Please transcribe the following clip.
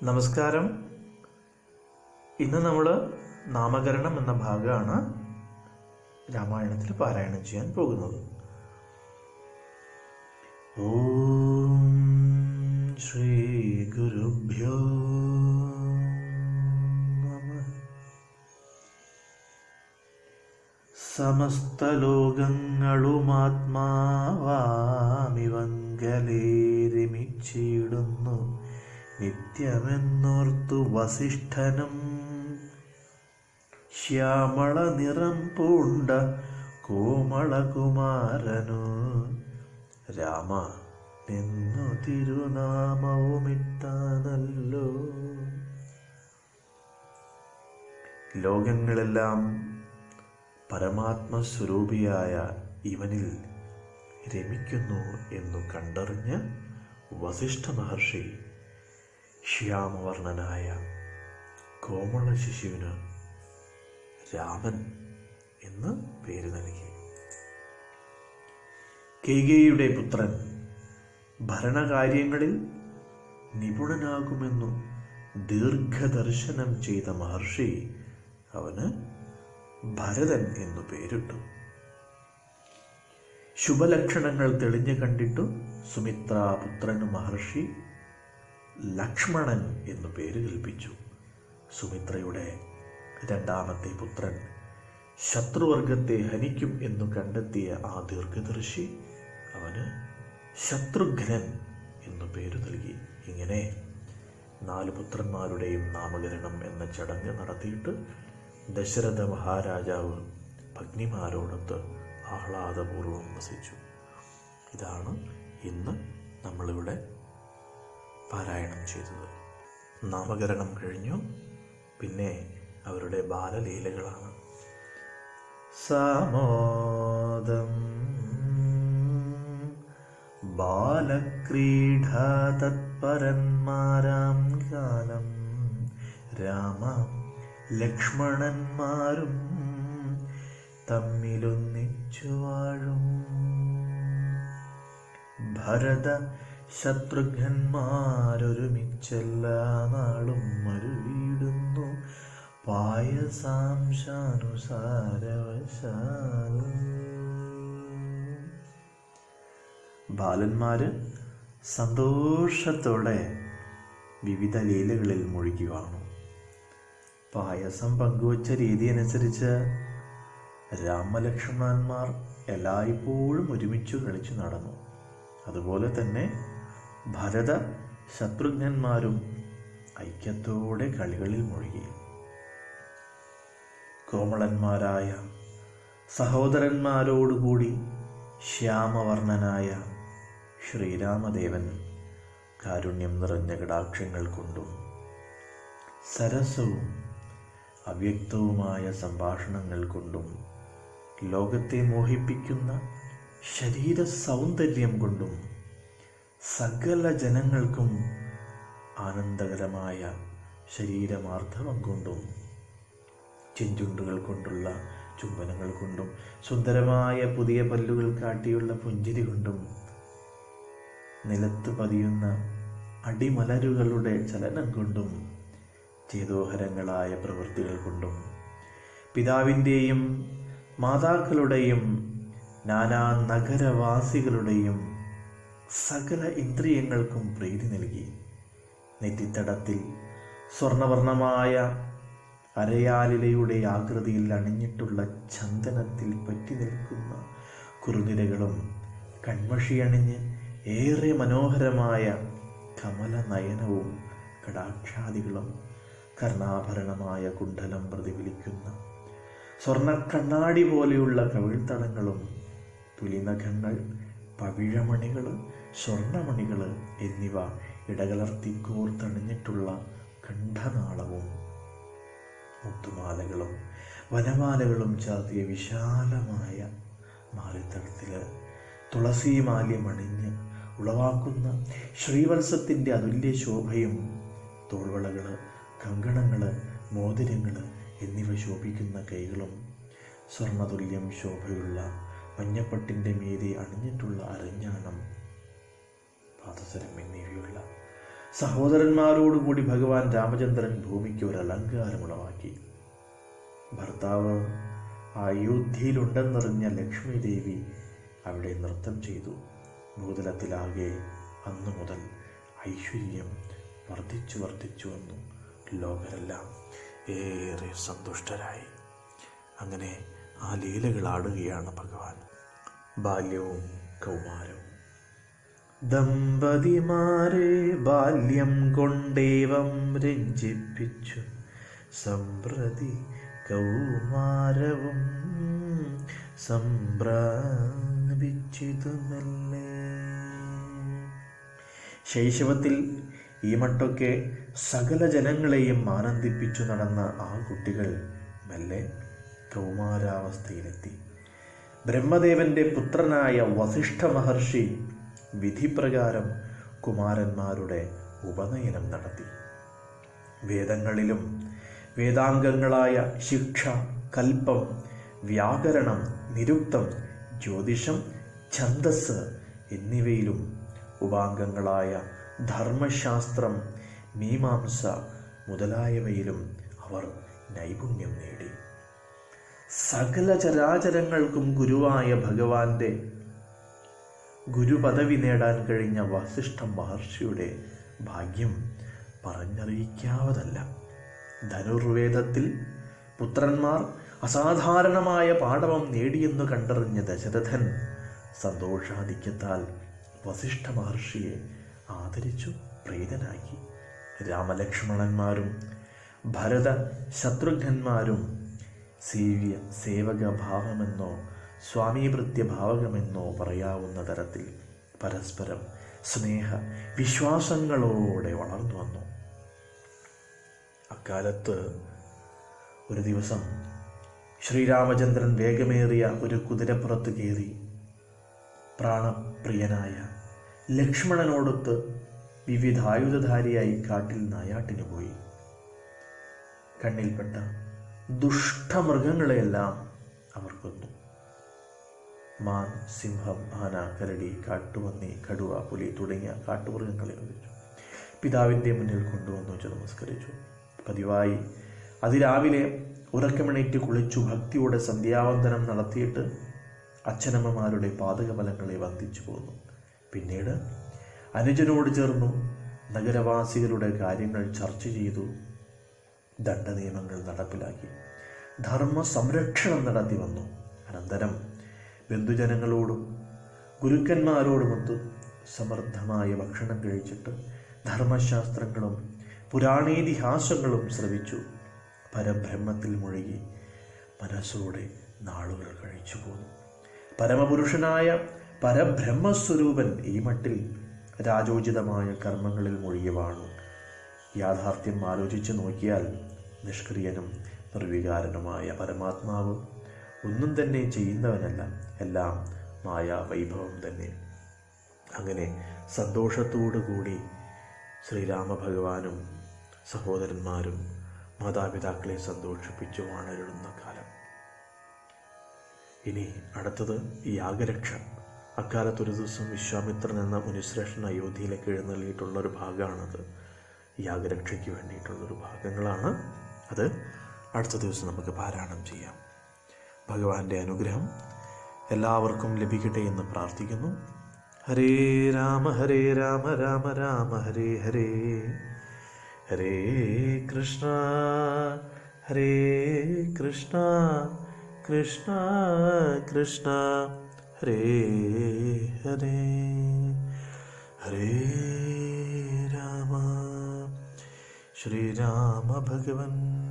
നമസ്കാരം ഇന്ന് നമ്മൾ നാമകരണം എന്ന ഭാഗമാണ് രാമായണത്തിൽ പാരായണം ചെയ്യാൻ പോകുന്നത് ഓം ശ്രീ ഗുരുഭ്യോ നമഃ സമസ്തലോകങ്ങളുമാത്മാവാമിവങ്കലേരിമിച്ചിടുന്നു നിത്യമെന്നോർത്തു വസിഷ്ഠനും ശ്യാമള നിറം പൂണ്ട കോമളകുമാരനു രാമ നിന്നു തിരുനാമവുമിട്ടാനല്ലോ ലോകങ്ങളെല്ലാം പരമാത്മസ്വരൂപിയായ ഇവനിൽ രമിക്കുന്നു എന്നു കണ്ടറിഞ്ഞ് വസിഷ്ഠ മഹർഷി ശ്യാമവർണനായ കോമള ശിശുവിന് രാമൻ എന്ന് പേര് നൽകി കൈകേയിയുടെ പുത്രൻ ഭരണകാര്യങ്ങളിൽ നിപുണനാകുമെന്നു ദീർഘദർശനം ചെയ്ത മഹർഷി അവന് ഭരതൻ എന്നു പേരിട്ടു ശുഭലക്ഷണങ്ങൾ തെളിഞ്ഞു കണ്ടിട്ടു സുമിത്രാപുത്രന് മഹർഷി ലക്ഷ്മണൻ എന്നു പേര് കൽപ്പിച്ചു സുമിത്രയുടെ രണ്ടാമത്തെ പുത്രൻ ശത്രുവർഗത്തെ ഹനിക്കും എന്നു കണ്ടെത്തിയ ആ ദീർഘദർശി അവന് ശത്രുഘ്നൻ എന്നു പേരു നൽകി ഇങ്ങനെ നാല് പുത്രന്മാരുടെയും നാമകരണം എന്ന ചടങ്ങ് നടത്തിയിട്ട് ദശരഥ മഹാരാജാവ് ഭഗ്നിമാരോടൊത്ത് ആഹ്ലാദപൂർവ്വം വസിച്ചു ഇതാണ് ഇന്ന് നമ്മളിവിടെ പാരായണം ചെയ്തത് നാമകരണം കഴിഞ്ഞു പിന്നെ അവരുടെ ബാലലീലകളാണ് സാമോദം ബാലക്രീഡാ തത്പരന്മാരാം കാലം രാമ ലക്ഷ്മണന്മാരും തമ്മിലൊന്നിച്ചു വാഴും ഭരത ശത്രുഘ്നന്മാരൊരുമിച്ചെല്ലാ നാളും മരുവീടുന്നു പായസാംശാനുസാരവശാൽ ബാലന്മാര് സന്തോഷത്തോടെ വിവിധ ലീലകളിൽ മുഴുകിവാണു പായസം പങ്കുവച്ച രീതി അനുസരിച്ച് രാമലക്ഷ്മണന്മാർ എല്ലായ്പ്പോഴും ഒരുമിച്ച് കളിച്ചു നടന്നു അതുപോലെ തന്നെ ഭരത ശത്രുഘ്നന്മാരും ഐക്യത്തോടെ കളികളിൽ മുഴുകി കോമളന്മാരായ സഹോദരന്മാരോടുകൂടി ശ്യാമവർണ്ണനായ ശ്രീരാമദേവൻ കാരുണ്യം നിറഞ്ഞ കടാക്ഷങ്ങൾ കൊണ്ടും സരസവും അവ്യക്തവുമായ സംഭാഷണങ്ങൾ കൊണ്ടും ലോകത്തെ മോഹിപ്പിക്കുന്ന ശരീര സൗന്ദര്യം കൊണ്ടും സകല ജനങ്ങൾക്കും ആനന്ദകരമായ ശരീരമാർദ്ദവം കൊണ്ടും ചെഞ്ചുണ്ടുകൾ കൊണ്ടുള്ള ചുംബനങ്ങൾ കൊണ്ടും സുന്ദരമായ പുതിയ പല്ലുകൾ കാട്ടിയുള്ള പുഞ്ചിരി കൊണ്ടും നിലത്ത് പതിയുന്ന അടിമലരുകളുടെ ചലനം കൊണ്ടും ചേതോഹരങ്ങളായ പ്രവൃത്തികൾ കൊണ്ടും പിതാവിൻ്റെയും മാതാക്കളുടെയും നാനാ നഗരവാസികളുടെയും സകല ഇന്ദ്രിയങ്ങൾക്കും പ്രീതി നൽകി നെറ്റിത്തടത്തിൽ സ്വർണവർണമായ അരയാലിലയുടെ ആകൃതിയിൽ അണിഞ്ഞിട്ടുള്ള ചന്ദനത്തിൽ പറ്റി നിൽക്കുന്ന കുറുനിരകളും കൺമഷിയണിഞ്ഞ് ഏറെ മനോഹരമായ കമല നയനവും കടാക്ഷാദികളും കർണാഭരണമായ കുണ്ഡലം പ്രതിഫലിക്കുന്ന സ്വർണ്ണക്കണ്ണാടി പോലെയുള്ള കവിൾത്തടങ്ങളും പുലിനഖങ്ങൾ പവിഴമണികൾ സ്വർണമണികൾ എന്നിവ ഇടകലർത്തി കോർത്തണിഞ്ഞിട്ടുള്ള കണ്ഠനാളവും മുത്തുമാലകളും വനമാലകളും ചാർത്തിയ വിശാലമായ മാറിത്തടത്തിൽ തുളസിമാല്യമണിഞ്ഞ് ഉളവാക്കുന്ന ശ്രീവത്സത്തിൻ്റെ അതുല്യ ശോഭയും തോൾവളകൾ കങ്കണങ്ങൾ മോതിരങ്ങൾ എന്നിവ ശോഭിക്കുന്ന കൈകളും സ്വർണതുല്യം ശോഭയുള്ള മഞ്ഞപ്പട്ടിൻ്റെ മീതെ അണിഞ്ഞിട്ടുള്ള അരഞ്ഞാണം പാദസരം എന്നിവയുള്ള സഹോദരന്മാരോടുകൂടി ഭഗവാൻ രാമചന്ദ്രൻ ഭൂമിക്ക് ഒരു അലങ്കാരമുളവാക്കി ഭർത്താവ് അയോധ്യയിലുണ്ടെന്നറിഞ്ഞ ലക്ഷ്മി ദേവി അവിടെ നൃത്തം ചെയ്തു ഭൂതലത്തിലാകെ അന്നു മുതൽ ഐശ്വര്യം വർദ്ധിച്ചു വർദ്ധിച്ചു വന്നു ലോകരെല്ലാം ഏറെ സന്തുഷ്ടരായി അങ്ങനെ ആ ലീലകൾ ആടുകയാണ് ഭഗവാൻ ബാല്യവും കൗമാരവും ദമ്പതിമാരെ ബാല്യം കൊണ്ടേവം രഞ്ജിപ്പിച്ചു സമ്പ്രതി കൗമാരവും സംപ്രാപിച്ചിതുമല്ലേ ശൈശവത്തിൽ ഈ മട്ടൊക്കെ സകല ജനങ്ങളെയും ആനന്ദിപ്പിച്ചു നടന്ന ആ കുട്ടികൾ മെല്ലെ കൗമാരാവസ്ഥയിലെത്തി ബ്രഹ്മദേവന്റെ പുത്രനായ വസിഷ്ഠ മഹർഷി വിധിപ്രകാരം കുമാരന്മാരുടെ ഉപനയനം നടത്തി വേദങ്ങളിലും വേദാംഗങ്ങളായ ശിക്ഷ കൽപ്പം വ്യാകരണം നിരുക്തം ജ്യോതിഷം ഛന്ദസ് എന്നിവയിലും ഉപാംഗങ്ങളായ ധർമ്മശാസ്ത്രം മീമാംസ മുതലായവയിലും അവർ നൈപുണ്യം നേടി സകല ചരാചരങ്ങൾക്കും ഗുരുവായ ഭഗവാന്റെ ഗുരുപദവി നേടാൻ കഴിഞ്ഞ വസിഷ്ഠ മഹർഷിയുടെ ഭാഗ്യം പറഞ്ഞറിയിക്കാവതല്ല ധനുർവേദത്തിൽ പുത്രന്മാർ അസാധാരണമായ പാഠവം നേടിയെന്നു കണ്ടറിഞ്ഞ ദശരഥൻ സന്തോഷാധിക്യത്താൽ വസിഷ്ഠ മഹർഷിയെ ആദരിച്ചു പ്രീതനാക്കി രാമലക്ഷ്മണന്മാരും ഭരത ശത്രുഘ്നന്മാരും സേവ്യ സേവകഭാവമെന്നോ സ്വാമീഭൃത്യ ഭാവകമെന്നോ പറയാവുന്ന തരത്തിൽ പരസ്പരം സ്നേഹ വിശ്വാസങ്ങളോടെ വളർന്നു വന്നു അക്കാലത്ത് ഒരു ദിവസം ശ്രീരാമചന്ദ്രൻ വേഗമേറിയ ഒരു കുതിരപ്പുറത്ത് കയറി പ്രാണപ്രിയനായ ലക്ഷ്മണനോടൊത്ത് വിവിധായുധധാരിയായി കാട്ടിൽ നായാട്ടിന് പോയി കണ്ണിൽപ്പെട്ട ദുഷ്ടമൃഗങ്ങളെയെല്ലാം അവർ കൊന്നു മാൻ സിംഹം ആന കരടി കാട്ടുപന്നി കടുവ പുലി തുടങ്ങിയ കാട്ടുമൃഗങ്ങളെ വധിച്ചു പിതാവിൻ്റെ മുന്നിൽ കൊണ്ടുവന്നു വെച്ച് നമസ്കരിച്ചു പതിവായി അതിരാവിലെ ഉറക്കമിണീറ്റ് കുളിച്ചു ഭക്തിയോടെ സന്ധ്യാവന്ദനം നടത്തിയിട്ട് അച്ഛനമ്മമാരുടെ പാതകഫലങ്ങളെ വന്ദിച്ചു പോന്നു പിന്നീട് അനുജനോട് ചേർന്നു നഗരവാസികളുടെ കാര്യങ്ങൾ ചർച്ച ചെയ്തു ദണ്ഡനിയമങ്ങൾ നടപ്പിലാക്കി ധർമ്മ സംരക്ഷണം നടത്തി വന്നു അനന്തരം ബന്ധുജനങ്ങളോടും ഗുരുക്കന്മാരോടുമൊത്ത് സമൃദ്ധമായ ഭക്ഷണം കഴിച്ചിട്ട് ധർമ്മശാസ്ത്രങ്ങളും പുരാണേതിഹാസങ്ങളും ശ്രവിച്ചു പരബ്രഹ്മത്തിൽ മുഴുകി മനസ്സോടെ നാളുകൾ കഴിച്ചു പോന്നു പരമപുരുഷനായ പരബ്രഹ്മസ്വരൂപൻ ഈ മട്ടിൽ രാജോചിതമായ കർമ്മങ്ങളിൽ മുഴുകി വാണു യാഥാർത്ഥ്യം ആലോചിച്ച് നോക്കിയാൽ നിഷ്ക്രിയനും നിർവികാരനുമായ പരമാത്മാവ് ഒന്നും തന്നെ ചെയ്യുന്നവനല്ല എല്ലാം മായ വൈഭവം തന്നെ അങ്ങനെ സന്തോഷത്തോടു കൂടി ശ്രീരാമഭഗവാനും സഹോദരന്മാരും മാതാപിതാക്കളെ സന്തോഷിപ്പിച്ചു വാണരുളുന്ന കാലം ഇനി അടുത്തത് യാഗരക്ഷ അക്കാലത്ത് ഒരു ദിവസം വിശ്വാമിത്രൻ എന്ന മുനിശ്രേഷ്ഠൻ അയോധ്യയിലേക്ക് എഴുന്നള്ളിയിട്ടുള്ള ഒരു ഭാഗമാണത് യാഗരക്ഷയ്ക്ക് വേണ്ടിയിട്ടുള്ളൊരു ഭാഗങ്ങളാണ് അത് അടുത്ത ദിവസം നമുക്ക് പാരായണം ചെയ്യാം ഭഗവാന്റെ അനുഗ്രഹം എല്ലാവർക്കും ലഭിക്കട്ടെ എന്ന് പ്രാർത്ഥിക്കുന്നു ഹരേ രാമ ഹരേ രാമ രാമ രാമ ഹരേ ഹരേ ഹരേ കൃഷ്ണ ഹരേ കൃഷ്ണ കൃഷ്ണ കൃഷ്ണ ഹരേ ഹരേ ഹരേ രാമ ശ്രീരാമ ഭഗവൻ